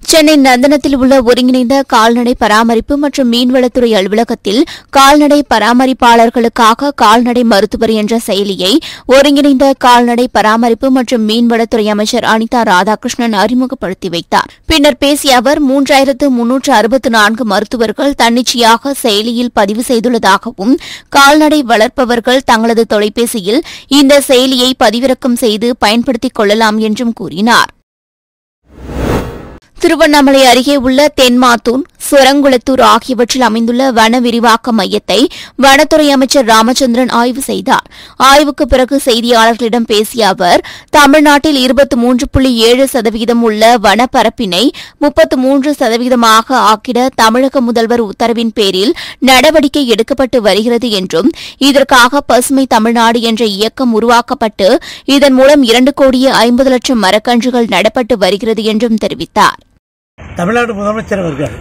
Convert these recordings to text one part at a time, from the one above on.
சென்னை நந்தனத்தில் உள்ள ஒருங்கிணைந்த கால்நடை பராமரிப்பு மற்றும் மீன்வளத்துறை அலுவலகத்தில் கால்நடை பராமரிப்பாளர்களுக்காக கால்நடை மருத்துவர் என்ற செயலியை ஒருங்கிணைந்த கால்நடை பராமரிப்பு மற்றும் மீன்வளத்துறை அமைச்சர் அனிதா ராதாகிருஷ்ணன் அறிமுகப்படுத்தி வைத்தார் பின்னர் பேசிய அவர் மூன்றாயிரத்து முன்னூற்று அறுபத்து நான்கு மருத்துவர்கள் தன்னிச்சையாக செயலியில் பதிவு செய்துள்ளதாகவும் கால்நடை வளர்ப்பவர்கள் தங்களது தொலைபேசியில் இந்த செயலியை பதிவிறக்கம் செய்து பயன்படுத்திக் கொள்ளலாம் என்றும் கூறினார் திருவண்ணாமலை அருகே உள்ள தென்மாத்தூர் சுரங்குளத்தூர் ஆகியவற்றில் அமைந்துள்ள வன விரிவாக்க மையத்தை வனத்துறை அமைச்சர் ராமச்சந்திரன் ஆய்வு செய்தார் ஆய்வுக்கு பிறகு செய்தியாளர்களிடம் பேசிய அவர் தமிழ்நாட்டில் இருபத்தி மூன்று புள்ளி ஏழு சதவீதம் உள்ள வனப்பரப்பினை முப்பத்து மூன்று சதவீதமாக ஆக்கிட தமிழக முதல்வர் உத்தரவின் பேரில் நடவடிக்கை எடுக்கப்பட்டு வருகிறது என்றும் இதற்காக பசுமை தமிழ்நாடு என்ற இயக்கம் உருவாக்கப்பட்டு இதன் மூலம் இரண்டு கோடியே ஐம்பது லட்சம் மரக்கன்றுகள் நடப்பட்டு வருகிறது என்றும் தெரிவித்தார் தமிழ்நாடு முதலமைச்சர் அவர்கள்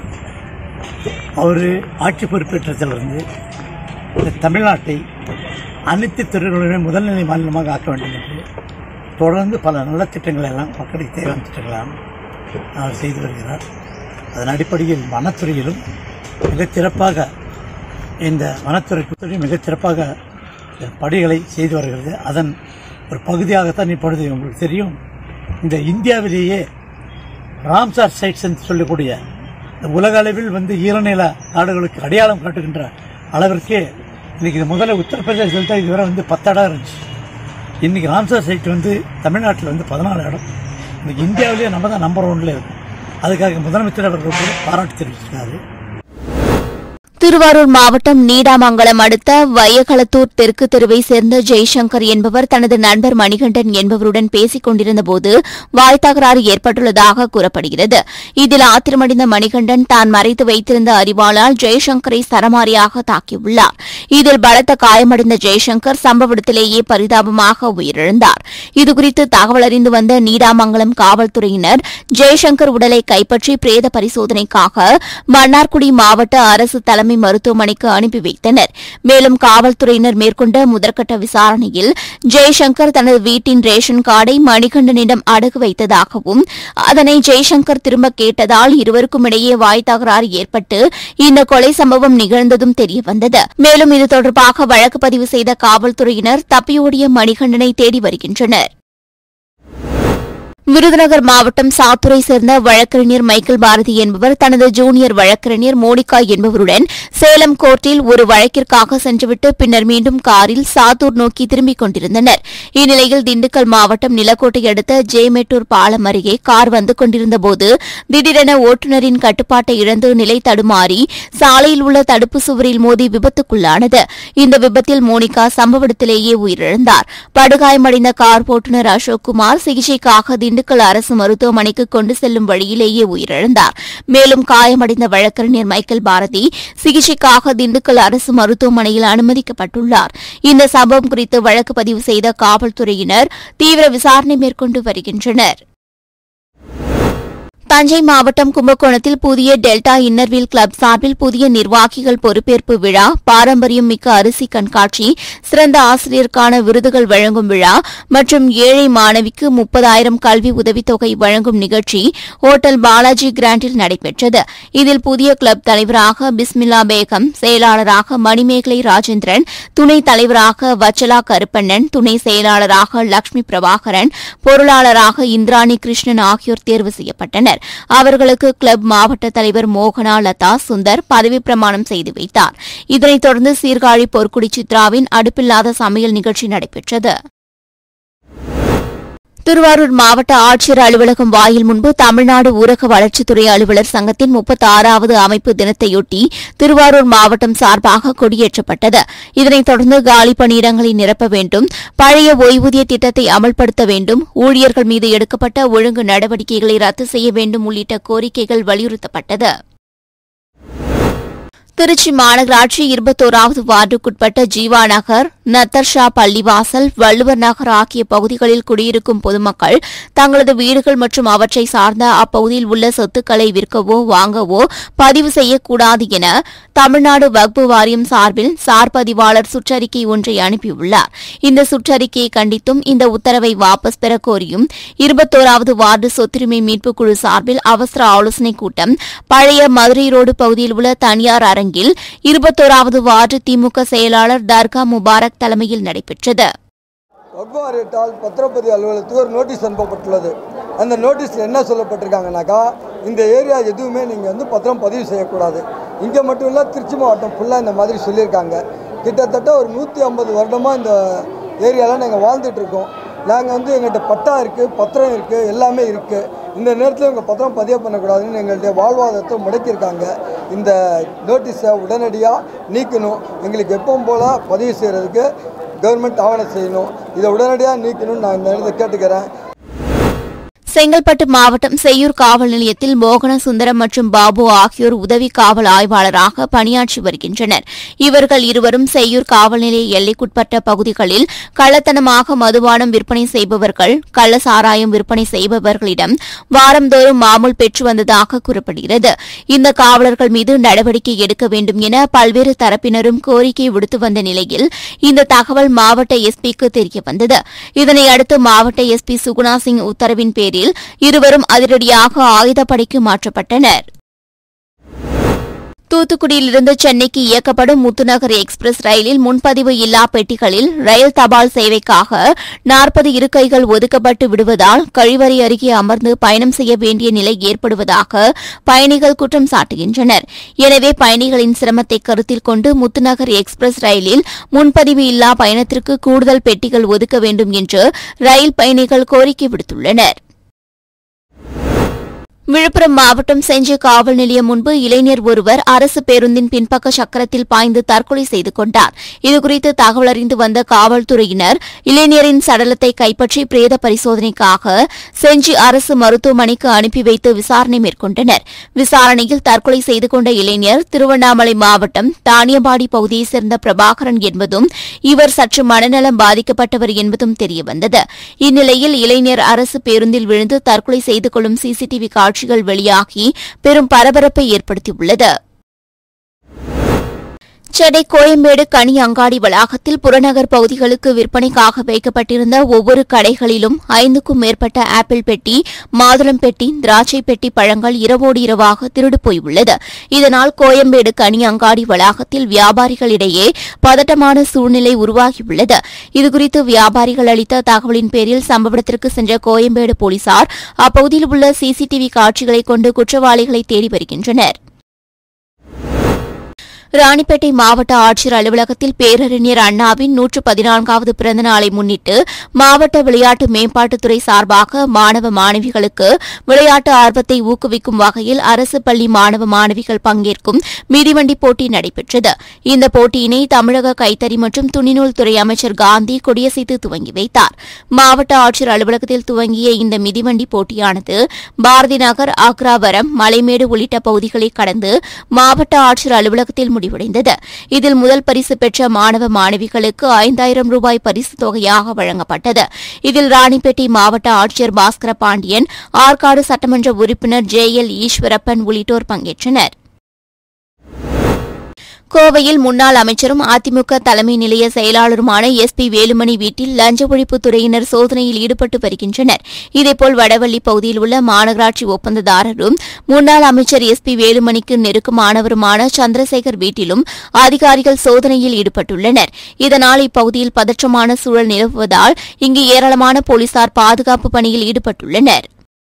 அவர் ஆட்சி பொறுப்பேற்றத்திலிருந்து இந்த தமிழ்நாட்டை அனைத்து துறைகளிலுமே முதல்நிலை மாநிலமாக ஆக்க வேண்டும் என்று தொடர்ந்து பல நலத்திட்டங்களை எல்லாம் மக்களுக்கு தேவையான திட்டங்களாம் அவர் செய்து வருகிறார் அதன் அடிப்படையில் வனத்துறையிலும் மிகச் சிறப்பாக இந்த வனத்துறை மிகச் சிறப்பாக இந்த பணிகளை செய்து வருகிறது அதன் ஒரு பகுதியாகத்தான் இப்பொழுது உங்களுக்கு தெரியும் இந்த இந்தியாவிலேயே ராம்சார் சைட்ஸ் என்று சொல்லக்கூடிய இந்த உலக அளவில் வந்து ஈரநில நாடுகளுக்கு அடையாளம் காட்டுகின்ற அளவிற்கு இன்னைக்கு இது முதல்ல உத்தரப்பிரதேசத்தில் தான் இதுவரை வந்து பத்து இடம் இருந்துச்சு இன்னைக்கு ராம்சார் சைட் வந்து தமிழ்நாட்டில் வந்து பதினாலு இடம் இன்னைக்கு இந்தியாவிலேயே நம்ம தான் நம்பர் ஒன்ல இருக்கும் அதுக்காக முதலமைச்சர் அவர்கள் கூட பாராட்டு தெரிவிச்சிருக்காரு திருவாரூர் மாவட்டம் நீடாமங்கலம் அடுத்த வையகளத்தூர் தெற்கு தெருவை சேர்ந்த ஜெய்சங்கர் என்பவர் தனது நண்பர் மணிகண்டன் என்பவருடன் பேசிக் கொண்டிருந்தபோது வாய் தகராறு ஏற்பட்டுள்ளதாக கூறப்படுகிறது இதில் ஆத்திரமடைந்த மணிகண்டன் தான் மறைத்து வைத்திருந்த அறிவாளால் ஜெய்சங்கரை சரமாரியாக தாக்கியுள்ளார் இதில் பலத்த காயமடைந்த ஜெய்சங்கர் சம்பவ இடத்திலேயே பரிதாபமாக உயிரிழந்தார் இதுகுறித்து தகவல் அறிந்து வந்த நீடாமங்கலம் காவல்துறையினர் ஜெய்சங்கர் உடலை கைப்பற்றி பிரேத பரிசோதனைக்காக மன்னார்குடி மாவட்ட அரசு தலைமை மருத்துவமனைக்கு அனுப்பி வைத்தனர் மேலும் காவல்துறையினர் மேற்கொண்ட முதற்கட்ட விசாரணையில் ஜெய்சங்கர் தனது வீட்டின் ரேஷன் கார்டை மணிகண்டனிடம் அடகு வைத்ததாகவும் அதனை ஜெய்சங்கர் திரும்ப கேட்டதால் இருவருக்கும் இடையே வாய் தகராறு ஏற்பட்டு இந்த கொலை சம்பவம் நிகழ்ந்ததும் தெரியவந்தது மேலும் இது தொடர்பாக வழக்கு பதிவு செய்த காவல்துறையினர் தப்பியோடிய மணிகண்டனை தேடி வருகின்றனர் விருதுநகர் மாவட்டம் சாத்தூரை சேர்ந்த வழக்கறிஞர் மைக்கேல் பாரதி என்பவர் தனது ஜூனியர் வழக்கறிஞர் மோனிகா என்பவருடன் சேலம் கோர்ட்டில் ஒரு வழக்கிற்காக சென்றுவிட்டு பின்னர் மீண்டும் காரில் சாத்தூர் நோக்கி திரும்பிக் கொண்டிருந்தனர் இந்நிலையில் திண்டுக்கல் மாவட்டம் நிலக்கோட்டை அடுத்த ஜேமேட்டூர் பாலம் அருகே கார் வந்து கொண்டிருந்தபோது திடீரென ஓட்டுநரின் கட்டுப்பாட்டை இழந்து நிலை தடுமாறி சாலையில் உள்ள தடுப்பு சுவரில் மோதி விபத்துக்குள்ளானது இந்த விபத்தில் மோனிகா சம்பவ இடத்திலேயே உயிரிழந்தார் படுகாயமடைந்த கார் ஓட்டுநர் அசோக் குமார் சிகிச்சைக்காக திண்டுக்கல் அரசு மருத்துவமனைக்கு கொண்டு செல்லும் வழியிலேயே உயிரிழந்தார் மேலும் காயமடைந்த வழக்கறிஞர் மைக்கேல் பாரதி சிகிச்சைக்காக திண்டுக்கல் அரசு மருத்துவமனையில் அனுமதிக்கப்பட்டுள்ளார் இந்த சம்பவம் குறித்து வழக்கு பதிவு செய்த காவல்துறையினர் தீவிர விசாரணை மேற்கொண்டு வருகின்றனர் தஞ்சை மாவட்டம் கும்பகோணத்தில் புதிய டெல்டா இன்னர்வீல் கிளப் சார்பில் புதிய நிர்வாகிகள் பொறுப்பேற்பு விழா பாரம்பரியம் மிக்க அரிசி கண்காட்சி சிறந்த ஆசிரியருக்கான விருதுகள் வழங்கும் விழா மற்றும் ஏழை மாணவிக்கு முப்பதாயிரம் கல்வி உதவித்தொகை வழங்கும் நிகழ்ச்சி ஓட்டல் பாலாஜி கிராண்டில் நடைபெற்றது இதில் புதிய கிளப் தலைவராக பிஸ்மில்லா பேகம் செயலாளராக மணிமேகலை ராஜேந்திரன் துணைத் தலைவராக வச்சலா கருப்பண்ணன் துணை செயலாளராக லட்சுமி பிரபாகரன் பொருளாளராக இந்திராணி கிருஷ்ணன் ஆகியோர் தேர்வு செய்யப்பட்டனர் அவர்களுக்கு கிளப் மாவட்ட தலைவர் மோகனா லதா சுந்தர் பதவி பிரமாணம் செய்து வைத்தார் இதனைத் தொடர்ந்து சீர்காழி பொற்குடி சித்ராவின் அடுப்பில்லாத சமையல் நிகழ்ச்சி நடைபெற்றது திருவாரூர் மாவட்ட ஆட்சியர் அலுவலகம் வாயில் முன்பு தமிழ்நாடு ஊரக வளர்ச்சித்துறை அலுவலர் சங்கத்தின் முப்பத்தி ஆறாவது அமைப்பு தினத்தையொட்டி திருவாரூர் மாவட்டம் சார்பாக கொடியேற்றப்பட்டது இதனைத் தொடர்ந்து காலி பணியிடங்களை நிரப்ப வேண்டும் பழைய ஓய்வூதிய திட்டத்தை அமல்படுத்த வேண்டும் ஊழியர்கள் மீது எடுக்கப்பட்ட ஒழுங்கு நடவடிக்கைகளை ரத்து செய்ய வேண்டும் உள்ளிட்ட கோரிக்கைகள் வலியுறுத்தப்பட்டது திருச்சி மாநகராட்சி இருபத்தோராவது வார்டுக்குட்பட்ட ஜீவா நகர் நத்தர்ஷா பள்ளிவாசல் வள்ளுவர் நகர் ஆகிய பகுதிகளில் குடியிருக்கும் பொதுமக்கள் தங்களது வீடுகள் மற்றும் அவற்றை சார்ந்த அப்பகுதியில் உள்ள சொத்துக்களை விற்கவோ வாங்கவோ பதிவு செய்யக்கூடாது என தமிழ்நாடு வக்பு வாரியம் சார்பில் சார் பதிவாளர் சுற்றறிக்கை ஒன்றை அனுப்பியுள்ளார் இந்த சுற்றறிக்கையை கண்டித்தும் இந்த உத்தரவை வாபஸ் பெற கோரியும் இருபத்தோராவது வார்டு சொத்துரிமை மீட்புக் குழு சார்பில் அவசர ஆலோசனைக் கூட்டம் பழைய மதுரை ரோடு பகுதியில் உள்ள தனியார் அரங்கில் இருபத்தோராவது வார்டு திமுக செயலாளர் தர்கா முபாரக் தலைமையில் நடைபெற்றது வக்ஃபு வாரியத்தால் பத்திரப்பதிவு அலுவலகத்துக்கு ஒரு நோட்டீஸ் அனுப்பப்பட்டுள்ளது அந்த நோட்டீஸில் என்ன சொல்லப்பட்டிருக்காங்கனாக்கா இந்த ஏரியா எதுவுமே நீங்கள் வந்து பத்திரம் பதிவு செய்யக்கூடாது இங்கே மட்டும் இல்லை திருச்சி மாவட்டம் ஃபுல்லாக இந்த மாதிரி சொல்லியிருக்காங்க கிட்டத்தட்ட ஒரு நூற்றி ஐம்பது வருடமாக இந்த ஏரியாவில் நாங்கள் வாழ்ந்துட்டு இருக்கோம் நாங்கள் வந்து எங்கள்கிட்ட பட்டா இருக்குது பத்திரம் இருக்குது எல்லாமே இருக்குது இந்த நேரத்தில் இவங்க பத்திரம் பதிவு பண்ணக்கூடாதுன்னு எங்களுடைய வாழ்வாதாரத்தை முடக்கியிருக்காங்க இந்த நோட்டீஸை உடனடியாக நீக்கணும் எங்களுக்கு எப்பவும் போல் பதிவு செய்கிறதுக்கு கவர்மெண்ட் ஆவணம் செய்யணும் இதை உடனடியாக நீக்கணும்னு நான் இந்த நேரத்தில் கேட்டுக்கிறேன் செங்கல்பட்டு மாவட்டம் செய்யூர் காவல் நிலையத்தில் மோகன சுந்தரம் மற்றும் பாபு ஆகியோர் உதவி காவல் ஆய்வாளராக பணியாற்றி வருகின்றனர் இவர்கள் இருவரும் செய்யூர் காவல் நிலைய எல்லைக்குட்பட்ட பகுதிகளில் கள்ளத்தனமாக மதுபானம் விற்பனை செய்பவர்கள் கள்ள சாராயம் விற்பனை செய்பவர்களிடம் வாரந்தோறும் மாமூல் பெற்று வந்ததாக கூறப்படுகிறது இந்த காவலர்கள் மீது நடவடிக்கை எடுக்க வேண்டும் என பல்வேறு தரப்பினரும் கோரிக்கை விடுத்து வந்த நிலையில் இந்த தகவல் மாவட்ட எஸ்பிக்கு தெரியவந்தது இதனையடுத்து மாவட்ட எஸ்பி சுகுணா சிங் உத்தரவின் பேரில் இருவரும் அதிரடியாக ஆயுதப்படைக்கு மாற்றப்பட்டனர் தூத்துக்குடியிலிருந்து சென்னைக்கு இயக்கப்படும் முத்துநகர் எக்ஸ்பிரஸ் ரயிலில் முன்பதிவு இல்லா பெட்டிகளில் ரயில் தபால் சேவைக்காக நாற்பது இருக்கைகள் ஒதுக்கப்பட்டு விடுவதால் கழிவறை அருகே அமர்ந்து பயணம் செய்ய வேண்டிய நிலை ஏற்படுவதாக பயணிகள் குற்றம் சாட்டுகின்றனர் எனவே பயணிகளின் சிரமத்தை கருத்தில் கொண்டு முத்துநகர் எக்ஸ்பிரஸ் ரயிலில் முன்பதிவு இல்லா பயணத்திற்கு கூடுதல் பெட்டிகள் ஒதுக்க வேண்டும் என்று ரயில் பயணிகள் கோரிக்கை விடுத்துள்ளனா் விழுப்புரம் மாவட்டம் செஞ்சி காவல் நிலையம் முன்பு இளைஞர் ஒருவர் அரசு பேருந்தின் பின்பக்க சக்கரத்தில் பாய்ந்து தற்கொலை செய்து கொண்டார் இதுகுறித்து தகவல் அறிந்து வந்த காவல்துறையினர் இளைஞரின் சடலத்தை கைப்பற்றி பிரேத பரிசோதனைக்காக செஞ்சி அரசு மருத்துவமனைக்கு அனுப்பி வைத்து விசாரணை மேற்கொண்டனர் விசாரணையில் தற்கொலை செய்து கொண்ட இளைஞர் திருவண்ணாமலை மாவட்டம் தானியம்பாடி பகுதியைச் சேர்ந்த பிரபாகரன் என்பதும் இவர் சற்று மனநலம் பாதிக்கப்பட்டவர் என்பதும் தெரியவந்தது இந்நிலையில் இளைஞர் அரசு பேருந்தில் விழுந்து தற்கொலை செய்து கொள்ளும் சிசிடிவி காட்சிகள் வெளியாகி பெரும் பரபரப்பை ஏற்படுத்தியுள்ளது சென்னை கோயம்பேடு கனி அங்காடி வளாகத்தில் புறநகர் பகுதிகளுக்கு விற்பனைக்காக வைக்கப்பட்டிருந்த ஒவ்வொரு கடைகளிலும் ஐந்துக்கும் மேற்பட்ட ஆப்பிள் பெட்டி மாதுளம் பெட்டி திராட்சை பெட்டி பழங்கள் இரவோடு இரவாக திருடு போயுள்ளது இதனால் கோயம்பேடு கனி அங்காடி வளாகத்தில் வியாபாரிகளிடையே பதட்டமான சூழ்நிலை உருவாகியுள்ளது இதுகுறித்து வியாபாரிகள் அளித்த தகவலின் பேரில் சம்பவ இடத்திற்கு சென்ற கோயம்பேடு போலீசார் அப்பகுதியில் உள்ள சிசிடிவி காட்சிகளை கொண்டு குற்றவாளிகளை தேடி வருகின்றனர் ராணிப்பேட்டை மாவட்ட ஆட்சியர் அலுவலகத்தில் பேரறிஞர் அண்ணாவின் நூற்று பதினான்காவது பிறந்த நாளை முன்னிட்டு மாவட்ட விளையாட்டு மேம்பாட்டுத்துறை சார்பாக மாணவ மாணவிகளுக்கு விளையாட்டு ஆர்வத்தை ஊக்குவிக்கும் வகையில் அரசு பள்ளி மாணவ மாணவிகள் பங்கேற்கும் மிதிவண்டி போட்டி நடைபெற்றது இந்த போட்டியினை தமிழக கைத்தறி மற்றும் துணிநூல் துறை அமைச்சர் காந்தி கொடியசைத்து துவங்கி வைத்தார் மாவட்ட ஆட்சியர் அலுவலகத்தில் துவங்கிய இந்த மிதிவண்டி போட்டியானது பாரதி நகர் ஆக்ராவரம் மலைமேடு உள்ளிட்ட பகுதிகளை கடந்து மாவட்ட ஆட்சியர் அலுவலகத்தில் முடிவடைந்தது இதில் முதல் பரிசு பெற்ற மாணவ மாணவிகளுக்கு ஐந்தாயிரம் ரூபாய் பரிசு தொகையாக வழங்கப்பட்டது இதில் ராணிப்பேட்டை மாவட்ட ஆட்சியர் பாஸ்கர பாண்டியன் ஆற்காடு சட்டமன்ற உறுப்பினர் ஜே எல் ஈஸ்வரப்பன் உள்ளிட்டோர் பங்கேற்றனர் கோவையில் முன்னாள் அமைச்சரும் அதிமுக தலைமை நிலைய செயலாளருமான எஸ் பி வேலுமணி வீட்டில் லஞ்ச ஒழிப்புத் துறையினர் சோதனையில் ஈடுபட்டு வருகின்றனர் இதேபோல் வடவள்ளி பகுதியில் உள்ள மாநகராட்சி ஒப்பந்ததாரரும் முன்னாள் அமைச்சர் எஸ் பி வேலுமணிக்கு நெருக்கமானவருமான சந்திரசேகர் வீட்டிலும் அதிகாரிகள் சோதனையில் ஈடுபட்டுள்ளனர் இதனால் இப்பகுதியில் பதற்றமான சூழல் நிலவுவதால் இங்கு ஏராளமான போலீசார் பாதுகாப்பு பணியில் ஈடுபட்டுள்ளனர்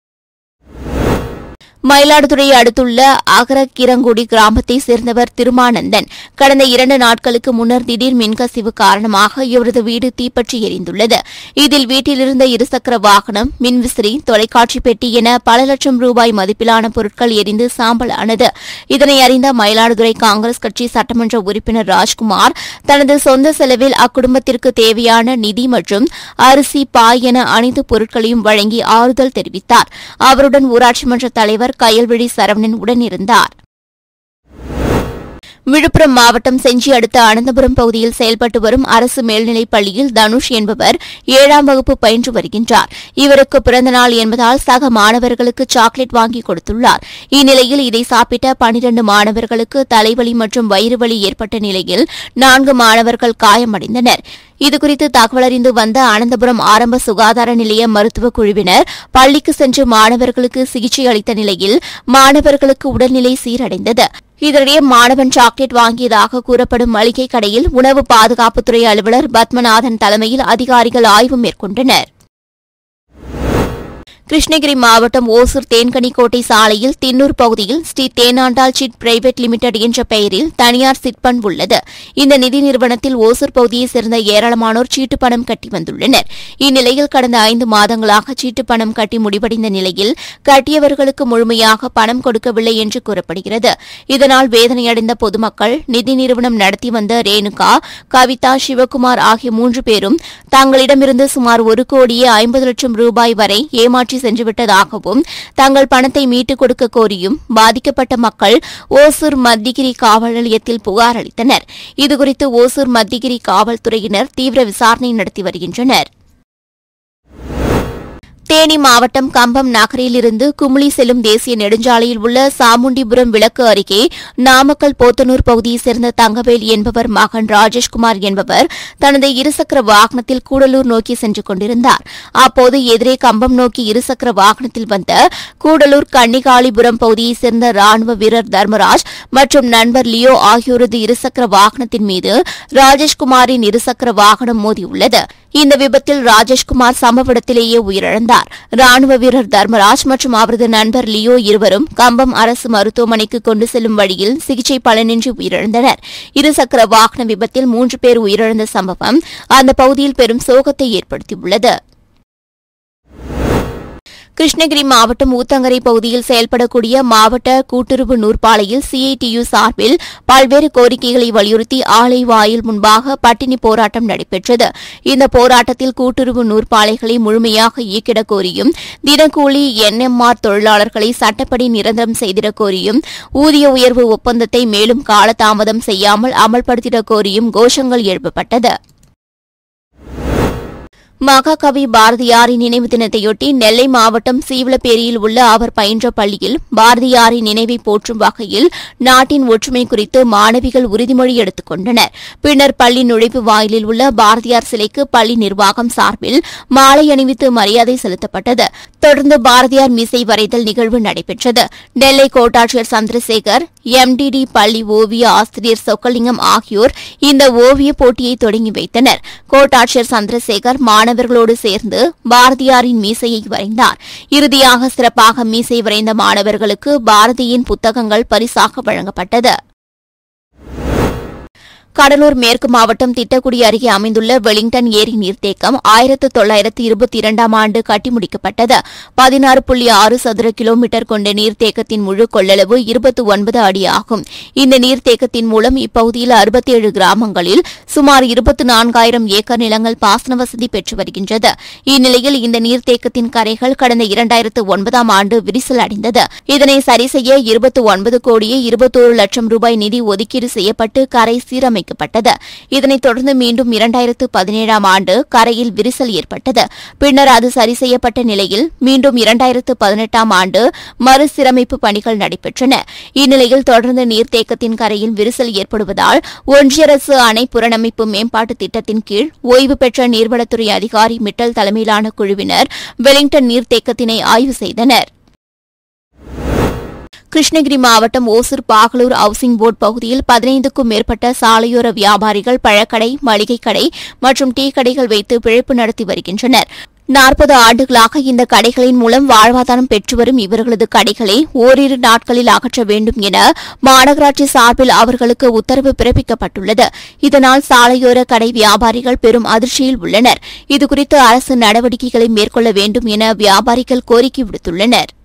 மயிலாடுதுறை அடுத்துள்ள அகரக்கிரங்குடி கிராமத்தை சேர்ந்தவர் திருமானந்தன் கடந்த இரண்டு நாட்களுக்கு முன்னர் திடீர் மின்கசிவு காரணமாக இவரது வீடு தீப்பற்றி எரிந்துள்ளது இதில் வீட்டிலிருந்த இருசக்கர வாகனம் மின்விசிறி தொலைக்காட்சி பெட்டி என பல லட்சம் ரூபாய் மதிப்பிலான பொருட்கள் எரிந்து சாம்பல் ஆனது இதனை அறிந்த மயிலாடுதுறை காங்கிரஸ் கட்சி சட்டமன்ற உறுப்பினர் ராஜ்குமார் தனது சொந்த செலவில் அக்குடும்பத்திற்கு தேவையான நிதி மற்றும் அரிசி பாய் என அனைத்து பொருட்களையும் வழங்கி ஆறுதல் தெரிவித்தார் அவருடன் ஊராட்சி மன்ற தலைவர் கயல்விழி சரவணன் உடனிருந்தார் விழுப்புரம் மாவட்டம் செஞ்சி அடுத்த அனந்தபுரம் பகுதியில் செயல்பட்டு வரும் அரசு மேல்நிலைப் பள்ளியில் தனுஷ் என்பவர் ஏழாம் வகுப்பு பயின்று வருகின்றார் இவருக்கு பிறந்தநாள் என்பதால் சக மாணவர்களுக்கு சாக்லேட் வாங்கி கொடுத்துள்ளார் இந்நிலையில் இதை சாப்பிட்ட பனிரண்டு மாணவர்களுக்கு தலைவலி மற்றும் வயிறு வலி ஏற்பட்ட நிலையில் நான்கு மாணவர்கள் காயமடைந்தனர் இதுகுறித்து தகவலறிந்து வந்த அனந்தபுரம் ஆரம்ப சுகாதார நிலைய மருத்துவக் குழுவினர் பள்ளிக்கு சென்று மாணவர்களுக்கு சிகிச்சை அளித்த நிலையில் மாணவர்களுக்கு உடல்நிலை சீரடைந்தது இதனிடையே மாணவன் சாக்லேட் வாங்கியதாக கூறப்படும் மளிகை கடையில் உணவு பாதுகாப்புத்துறை அலுவலர் பத்மநாதன் தலைமையில் அதிகாரிகள் ஆய்வு மேற்கொண்டனர் கிருஷ்ணகிரி மாவட்டம் ஓசூர் தேன்கனிக்கோட்டை சாலையில் தின்னூர் பகுதியில் Sri Thenandal chit private limited என்ற பெயரில் தனியார் சிட்பண்ட் உள்ளது இந்த நிதி நிறுவனத்தில் ஓசூர் பகுதியைச் சேர்ந்த ஏராளமானோர் சீட்டு பணம் கட்டி வந்துள்ளனர் இந்நிலையில் கடந்த ஐந்து மாதங்களாக சீட்டு பணம் கட்டி முடிவடைந்த நிலையில் கட்டியவர்களுக்கு முழுமையாக பணம் கொடுக்கவில்லை என்று கூறப்படுகிறது இதனால் வேதனையடைந்த பொதுமக்கள் நிதி நிறுவனம் நடத்தி வந்த ரேணுகா கவிதா சிவகுமார் ஆகிய மூன்று பேரும் தங்களிடமிருந்து சுமார் ஒரு கோடியே ஐம்பது லட்சம் ரூபாய் வரை ஏமாற்றி சென்றுவிட்டதாகவும் தங்கள் பணத்தை மீட்டுக் கொடுக்க கோரியும் பாதிக்கப்பட்ட மக்கள் ஓசூர் மத்திகிரி காவல் நிலையத்தில் புகார் அளித்தனர் இதுகுறித்து ஓசூர் மத்திகிரி காவல்துறையினர் தீவிர விசாரணை நடத்தி வருகின்றனர் தேனி மாவட்டம் கம்பம் நகரிலிருந்து குமுளி செல்லும் தேசிய நெடுஞ்சாலையில் உள்ள சாமுண்டிபுரம் விளக்கு அருகே நாமக்கல் போத்தனூர் பகுதியைச் சேர்ந்த தங்கவேல் என்பவர் மகன் ராஜேஷ்குமார் என்பவர் தனது இருசக்கர வாகனத்தில் கூடலூர் நோக்கி சென்று கொண்டிருந்தார் அப்போது எதிரே கம்பம் நோக்கி இருசக்கர வாகனத்தில் வந்த கூடலூர் கன்னிகாளிபுரம் பகுதியைச் சேர்ந்த ராணுவ வீரர் தர்மராஜ் மற்றும் நண்பர் லியோ ஆகியோரது இருசக்கர வாகனத்தின் மீது ராஜேஷ்குமாரின் இருசக்கர வாகனம் மோதியுள்ளது இந்த விபத்தில் ராஜேஷ்குமார் சம்பவ இடத்திலேயே உயிரிழந்தார் ராணுவ வீரர் தர்மராஜ் மற்றும் அவரது நண்பர் லியோ இருவரும் கம்பம் அரசு மருத்துவமனைக்கு கொண்டு செல்லும் வழியில் சிகிச்சை பலனின்றி உயிரிழந்தனர் இருசக்கர வாகன விபத்தில் மூன்று பேர் உயிரிழந்த சம்பவம் அந்த பகுதியில் பெரும் சோகத்தை ஏற்படுத்தியுள்ளது கிருஷ்ணகிரி மாவட்டம் ஊத்தங்கரை பகுதியில் செயல்படக்கூடிய மாவட்ட கூட்டுறவு நூற்பாலையில் சிஐடியு சார்பில் பல்வேறு கோரிக்கைகளை வலியுறுத்தி ஆலை வாயில் முன்பாக பட்டினி போராட்டம் நடைபெற்றது இந்த போராட்டத்தில் கூட்டுறவு நூற்பாலைகளை முழுமையாக இயக்கிடக் கோரியும் தினக்கூலி என்எம்ஆர் தொழிலாளர்களை சட்டப்படி நிரந்தரம் செய்திடக் கோரியும் ஊதிய உயர்வு ஒப்பந்தத்தை மேலும் காலதாமதம் செய்யாமல் அமல்படுத்திடக் கோரியும் கோஷங்கள் எழுப்பப்பட்டது மகாகவி பாரதியாரின் நினைவு தினத்தையொட்டி நெல்லை மாவட்டம் சீவலப்பேரியில் உள்ள அவர் பயின்ற பள்ளியில் பாரதியாரின் நினைவை போற்றும் வகையில் நாட்டின் ஒற்றுமை குறித்து மாணவிகள் உறுதிமொழி எடுத்துக் கொண்டனர் பின்னர் பள்ளி நுழைவு வாயிலில் உள்ள பாரதியார் சிலைக்கு பள்ளி நிர்வாகம் சார்பில் மாலை அணிவித்து மரியாதை செலுத்தப்பட்டது தொடர்ந்து பாரதியார் மீசை வரைதல் நிகழ்வு நடைபெற்றது நெல்லை கோட்டாட்சியர் சந்திரசேகர் எம்டிடி பள்ளி ஓவிய ஆசிரியர் சொக்கலிங்கம் ஆகியோர் இந்த ஓவிய போட்டியை தொடங்கி வைத்தனர் கோட்டாட்சியர் சந்திரசேகர் மாணவர்களோடு சேர்ந்து பாரதியாரின் மீசையை வரைந்தார் இறுதியாக சிறப்பாக மீசை வரைந்த மாணவர்களுக்கு பாரதியின் புத்தகங்கள் பரிசாக வழங்கப்பட்டது கடலூர் மேற்கு மாவட்டம் திட்டக்குடி அருகே அமைந்துள்ள வெலிங்டன் ஏரி நீர்த்தேக்கம் ஆயிரத்து தொள்ளாயிரத்து இருபத்தி இரண்டாம் ஆண்டு கட்டி முடிக்கப்பட்டது பதினாறு புள்ளி ஆறு சதுர கிலோமீட்டர் கொண்ட நீர்த்தேக்கத்தின் முழு கொள்ளளவு இருபத்தி ஒன்பது அடி ஆகும் இந்த நீர்த்தேக்கத்தின் மூலம் இப்பகுதியில் அறுபத்தேழு கிராமங்களில் சுமார் இருபத்தி நான்காயிரம் ஏக்கர் நிலங்கள் பாசன வசதி பெற்று வருகின்றது இந்நிலையில் இந்த நீர்த்தேக்கத்தின் கரைகள் கடந்த இரண்டாயிரத்து ஒன்பதாம் ஆண்டு விரிசல் அடைந்தது இதனை சரி செய்ய இருபத்தி ஒன்பது கோடியே இருபத்தோரு லட்சம் ரூபாய் நிதி ஒதுக்கீடு செய்யப்பட்டு கரை சீரமைக்கப்பட்டது இதனைத் தொடர்ந்து மீண்டும் இரண்டாயிரத்து பதினேழாம் ஆண்டு கரையில் விரிசல் ஏற்பட்டது பின்னர் அது சரி செய்யப்பட்ட நிலையில் மீண்டும் இரண்டாயிரத்து பதினெட்டாம் ஆண்டு மறுசீரமைப்பு பணிகள் நடைபெற்றன இந்நிலையில் தொடர்ந்து நீர்த்தேக்கத்தின் கரையில் விரிசல் ஏற்படுவதால் ஒன்றிய அரசு அணை புறணமைப்பு மேம்பாட்டு திட்டத்தின் கீழ் ஓய்வு பெற்ற நீர்வளத்துறை அதிகாரி மிட்டல் தலைமையிலான குழுவினர் வெலிங்டன் நீர்த்தேக்கத்தினை ஆய்வு செய்தனர் கிருஷ்ணகிரி மாவட்டம் ஓசூர் பாகலூர் ஹவுசிங் போர்டு பகுதியில் பதினைந்துக்கும் மேற்பட்ட சாலையோர வியாபாரிகள் பழக்கடை மளிகை கடை மற்றும் டீ கடைகள் வைத்து பிழைப்பு நடத்தி வருகின்றனர் நாற்பது ஆண்டுகளாக இந்த கடைகளின் மூலம் வாழ்வாதாரம் பெற்று வரும் இவர்களது கடைகளை ஓரிரு நாட்களில் அகற்ற வேண்டும் என மாநகராட்சி சார்பில் அவர்களுக்கு உத்தரவு பிறப்பிக்கப்பட்டுள்ளது இதனால் சாலையோர கடை வியாபாரிகள் பெரும் அதிர்ச்சியில் உள்ளனர் இதுகுறித்து அரசு நடவடிக்கைகளை மேற்கொள்ள வேண்டும் என வியாபாரிகள் கோரிக்கை விடுத்துள்ளனர்